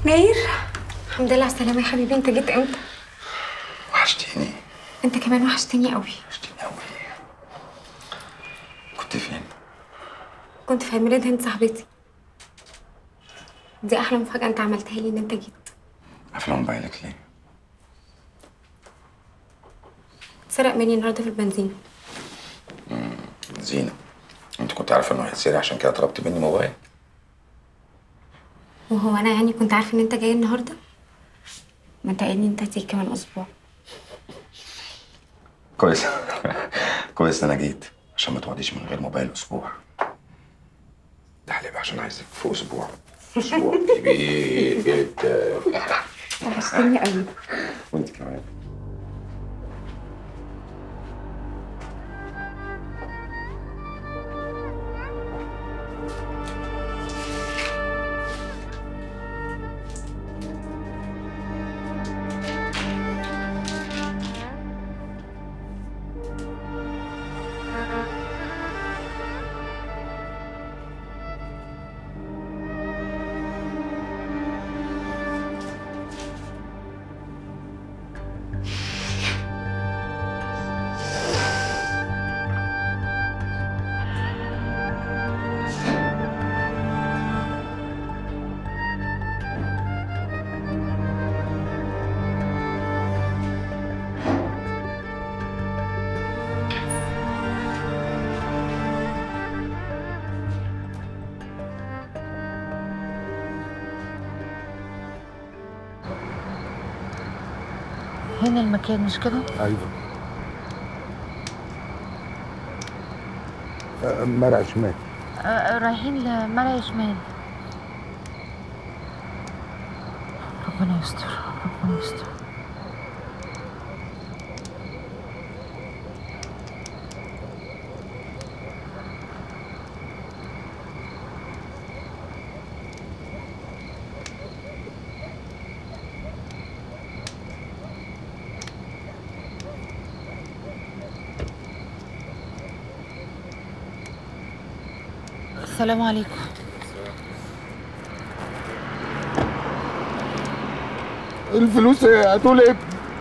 ناير الحمد لله على السلامة يا حبيبي انت جيت امتى؟ وحشتيني انت كمان وحشتني قوي وحشتيني قوي كنت فين؟ كنت في عيد ميلاد هند صاحبتي دي احلى مفاجأة انت عملتها لي ان انت جيت قافله موبايلك ليه؟ اتسرق مني النهارده في البنزين زينة انت كنت عارفه انه هيتسرق عشان كده طلبت مني موبايل وهو انا يعني كنت عارفة ان انت جاي النهارده؟ ما انت قايل لي انت هتيجي كمان اسبوع كويس كويس ان انا جيت عشان ما تقعديش من غير موبايل اسبوع ده حليب عشان عايزك في اسبوع اسبوع كبير جدا وحشتني قوي وانت كمان هنا المكان مش كده؟ ايوه آه، مرع شمال آه، آه، رايحين لمرعي شمال ربنا يستر ربنا يستر السلام عليكم الفلوس هتقول ايه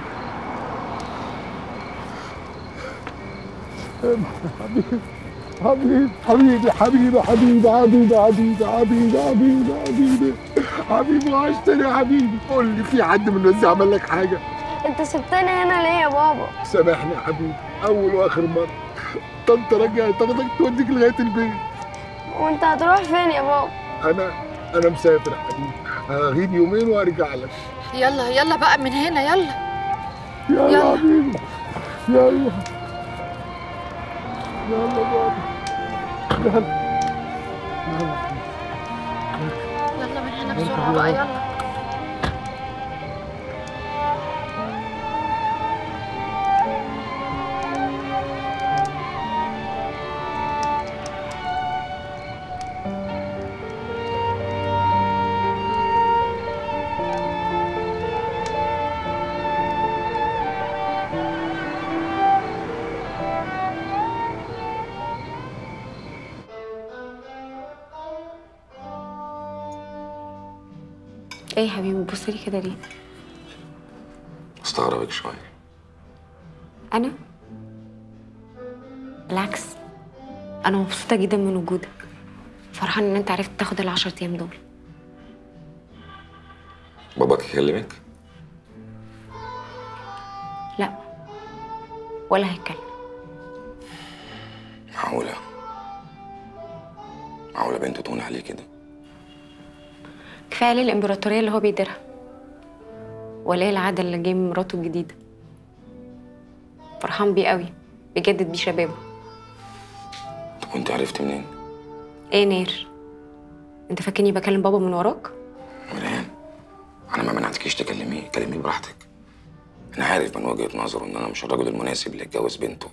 حبيبي حبيبي حبيبي حبيبي حبيبي حبيبي حبيبي حبيبي حبيبي حبيبي وحشتني يا حبيبي قول لي في حد من الناس عمل لك حاجه انت سبتني هنا ليه يا بابا سامحني يا حبيبي اول واخر مره طنط راجعه تاخدك توديك لغايه البيت وانت هتروح فين يا بابا انا انا مسافر يا حبيبي هغيب يومين وارجع لك يلا يلا بقى من هنا يلا يلا يلا. يا حبيبي يلا يلا بابا يلا يلا يلا من هنا بسرعة بقى يلا ايه يا حبيبي بتبص لي كده ليه؟ استغربك شويه انا؟ بالعكس انا مبسوطة جدا من وجودك فرحانة ان انت عرفت تاخد العشر ايام دول باباك يكلمك لا ولا هيتكلم معقوله معقوله بنته تهون عليه كده كفايه عليه الامبراطوريه اللي هو بيديرها وليه العاده اللي جاي من مراته الجديده فرحان بيه قوي بيجدد بيه شبابه طب وانت عرفت منين ايه نير انت فاكرني بكلم بابا من وراك مريان انا ما منعتكيش تكلميه كلميه براحتك انا عارف من وجهه نظره ان انا مش الراجل المناسب اللي يتجوز بنته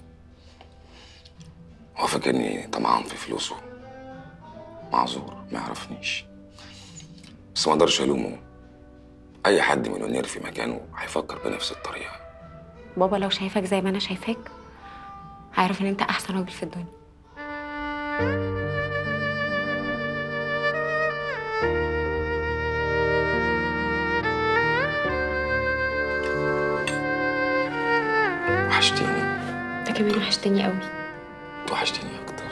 هو فاكرني طمعان في فلوسه معذور ما يعرفنيش بس ما اقدرش الومه اي حد مليونير في مكانه هيفكر بنفس الطريقه بابا لو شايفك زي ما انا شايفاك هيعرف ان انت احسن راجل في الدنيا كمان وحشتني قوي وحشتيني اكتر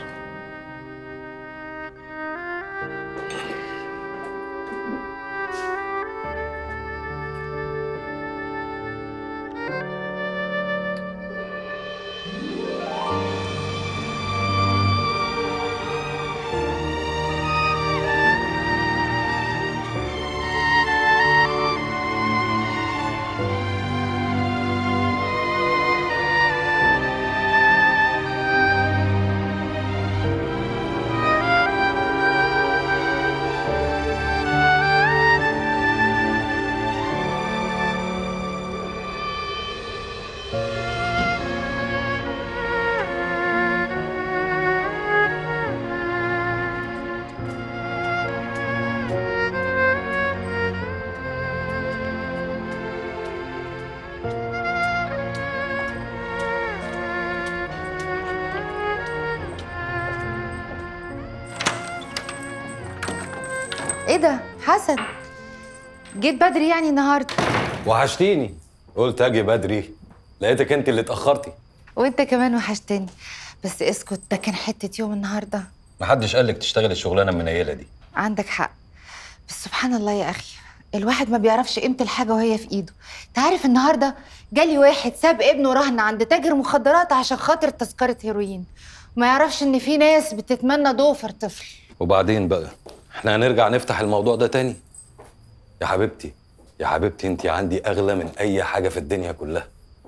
ايه ده حسن جيت بدري يعني النهارده وحشتيني قلت اجي بدري لقيتك انت اللي اتاخرتي وانت كمان وحشتني بس اسكت ده كان حته يوم النهارده محدش قالك تشتغل الشغلانه المنيله دي عندك حق بس سبحان الله يا اخي الواحد ما بيعرفش قيمه الحاجه وهي في ايده انت عارف النهارده جالي واحد ساب ابنه رهن عند تاجر مخدرات عشان خاطر تذكره هيروين وما يعرفش ان في ناس بتتمنى ضوفر طفل وبعدين بقى احنا هنرجع نفتح الموضوع ده تاني يا حبيبتي يا حبيبتي انت عندي اغلى من اي حاجه في الدنيا كلها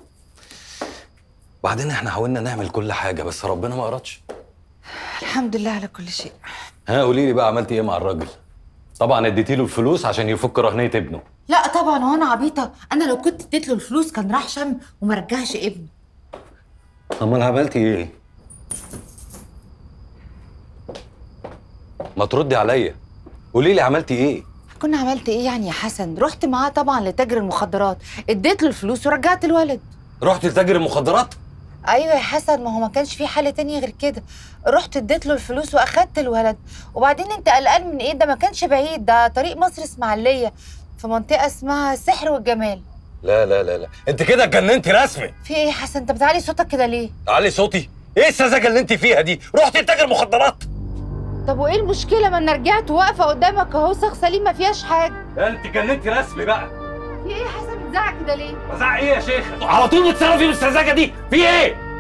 بعدين احنا حاولنا نعمل كل حاجه بس ربنا ما ارادش الحمد لله على كل شيء ها قولي لي بقى عملتي ايه مع الراجل طبعا اديتي له الفلوس عشان يفك رهنيه ابنه لا طبعا وانا عبيطه انا لو كنت اديت له الفلوس كان راح شم وما رجعش ابنه امال عملتي ايه ما تردي عليا قولي لي عملتي ايه كنا عملت ايه يعني يا حسن رحت معاه طبعا لتاجر المخدرات اديت له الفلوس ورجعت الولد رحت لتاجر المخدرات ايوه يا حسن ما هو ما كانش في حل تاني غير كده رحت اديت له الفلوس واخدت الولد وبعدين انت قلقان من ايه ده ما كانش بعيد ده طريق مصر اسماعيليه في منطقه اسمها السحر والجمال لا لا لا لا انت كده اتجننتي رسمي في ايه يا حسن انت بتعلي صوتك كده ليه علي صوتي ايه السذاجه اللي انت فيها دي رحت لتاجر مخدرات طب وايه المشكله ما انا رجعت واقفه قدامك اهو ساق سليم ما فيهاش حاجه انت اتجننتي رسمي بقى في ايه يا حسن بتزعق كده ليه بزعق ايه يا شيخ على طول بتصرفي بالسذاجه دي في ايه